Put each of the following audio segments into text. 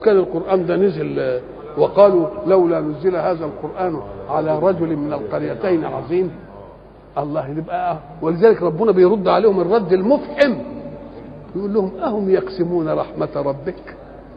كان القرآن ده نزل وقالوا لولا نزل هذا القرآن على رجل من القريتين عظيم الله يبقى ولذلك ربنا بيرد عليهم الرد المفحم يقول لهم أهم يقسمون رحمة ربك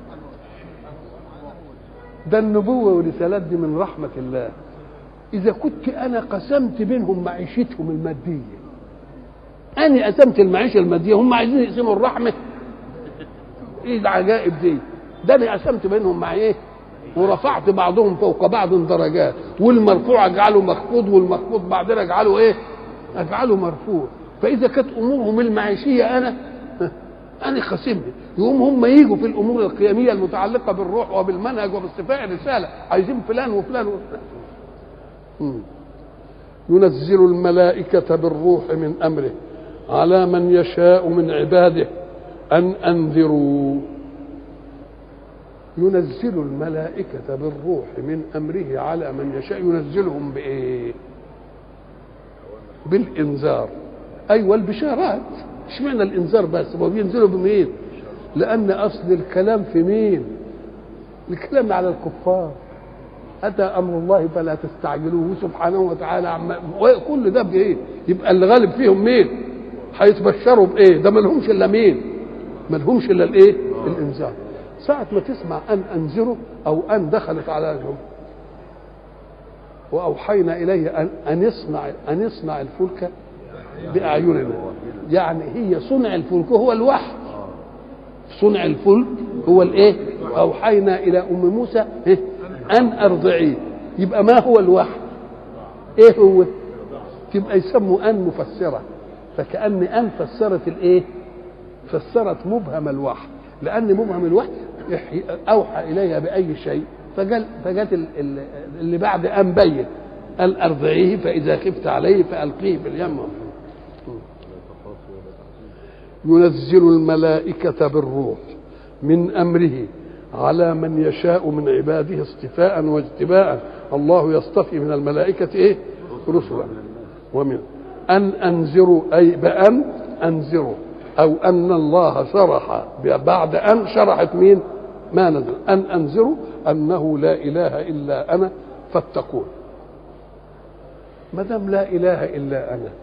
ده النبوة والرسالات دي من رحمة الله إذا كنت أنا قسمت بينهم معيشتهم المادية أنا قسمت المعيشة المادية هم عايزين يقسموا الرحمة إيه العجائب دي ده أنا قسمت بينهم مع إيه ورفعت بعضهم فوق بعض درجات والمرفوع اجعله مخفوض والمخفوض بعدين اجعله ايه اجعله مرفوع فاذا كانت امورهم المعيشيه انا انا خصمها يقوم هم يجوا في الامور القيميه المتعلقه بالروح وبالمنهج وباستفاء الرساله عايزين فلان وفلان وفلان مم. ينزل الملائكه بالروح من امره على من يشاء من عباده ان انذروا ينزل الملائكة بالروح من أمره على من يشاء ينزلهم بإيه؟ بالإنذار أيوة البشارات اشمعنى الإنذار بس؟ هو بينزلوا بمين؟ لأن أصل الكلام في مين؟ الكلام على الكفار أتى أمر الله فلا تستعجلوه سبحانه وتعالى عما كل ده بإيه؟ يبقى اللي غالب فيهم مين؟ هيتبشروا بإيه؟ ده ملهمش إلا مين؟ ملهمش إلا الإيه؟ الإنذار ساعة ما تسمع أن أنذره أو أن دخلت على جم وأوحينا إليه أن أن يصنع أن يصنع الفلك بأعيننا يعني هي صنع الفلك هو الوحي صنع الفلك هو الإيه؟ أوحينا إلى أم موسى إيه؟ أن أرضعيه يبقى ما هو الوحي؟ إيه هو؟ تبقى يسموا أن مفسرة فكأن أن فسرت الإيه؟ فسرت مبهم الوحي لأن مبهم الوحي اوحى اليها باي شيء فقال فجت اللي بعد ان بين قال ارضعيه فاذا خفت عليه فالقيه في اليم ينزل الملائكه بالروح من امره على من يشاء من عباده اصطفاء واجتباء الله يصطفي من الملائكه ايه رسلا ومن ان انذروا اي بان انذروا او ان الله شرح بعد ان شرحت مين ما نزل ان انذروا انه لا اله الا انا فاتقون ما دام لا اله الا انا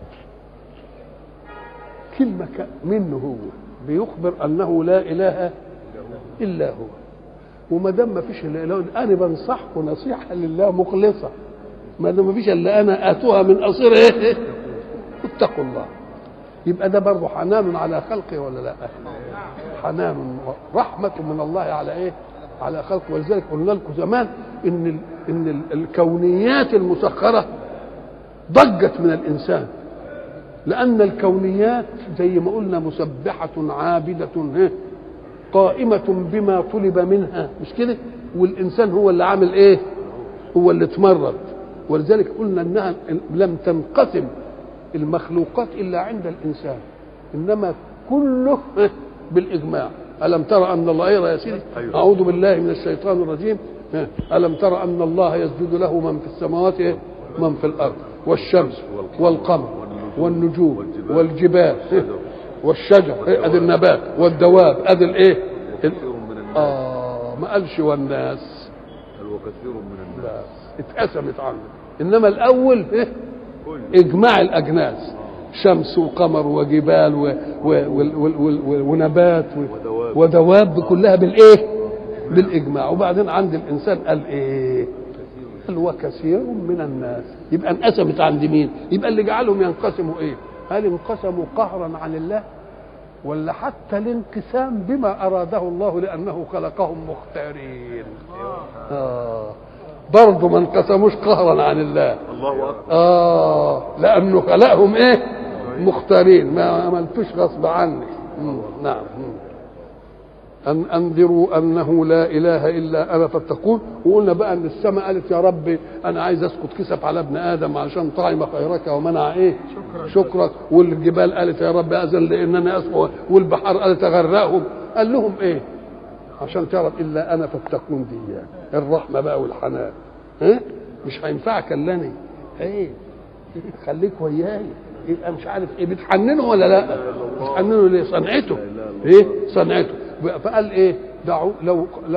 كلمه منه هو بيخبر انه لا اله الا هو وما دام ما فيش الا اله انا بنصحكم نصيحه لله مخلصه ما دام ما فيش الا انا اتوها من قصير ايه اتقوا الله يبقى ده برضه حنان على خلقه ولا لا حنان رحمة من الله على ايه على خلقه ولذلك قلنا لكم زمان ان ال ان ال الكونيات المسخرة ضجت من الانسان لان الكونيات زي ما قلنا مسبحة عابدة قائمة بما طلب منها مش كده والانسان هو اللي عامل ايه هو اللي اتمرد ولذلك قلنا انها لم تنقسم المخلوقات الا عند الانسان انما كله بالاجماع الم ترى ان الله ايه يا سيدي اعوذ بالله من الشيطان الرجيم الم ترى ان الله يسجد له من في السماوات من في الارض والشمس والقمر والنجوم والجبال والشجر ادي النبات والدواب ادي الايه اه ما قالش والناس وكثير من الناس اتقسمت عنه انما الاول إيه؟ اجماع الاجناس شمس وقمر وجبال و و و و و ونبات ودواب. ودواب كلها بالايه بالاجماع وبعدين عند الانسان قال ايه قال وكثير من الناس يبقى انقسمت عند مين يبقى اللي جعلهم ينقسموا ايه هل انقسموا قهرا عن الله ولا حتى الانقسام بما اراده الله لانه خلقهم مختارين آه. برضه ما انقسموش قهرا عن الله الله اكبر اه لانه خلقهم ايه مختارين ما عملتوش غصب عني مم. نعم مم. ان انذروا انه لا اله الا انا فاتقون وقلنا بقى ان السماء قالت يا رب انا عايز اسكت كسف على ابن ادم عشان طعم خيرك ومنع ايه شكرك والجبال قالت يا رب اذن لانني اسقط والبحار قالت اغرقهم قال لهم ايه عشان تعرف الا انا فاتقون دي يعني. الرحمه بقى والحنان ها مش هينفعك الا انا ايه خليك وياي يبقى مش عارف ايه بتحننه ولا لا بتحننه ليه صنعته ايه صنعته فقال ايه دعوا لو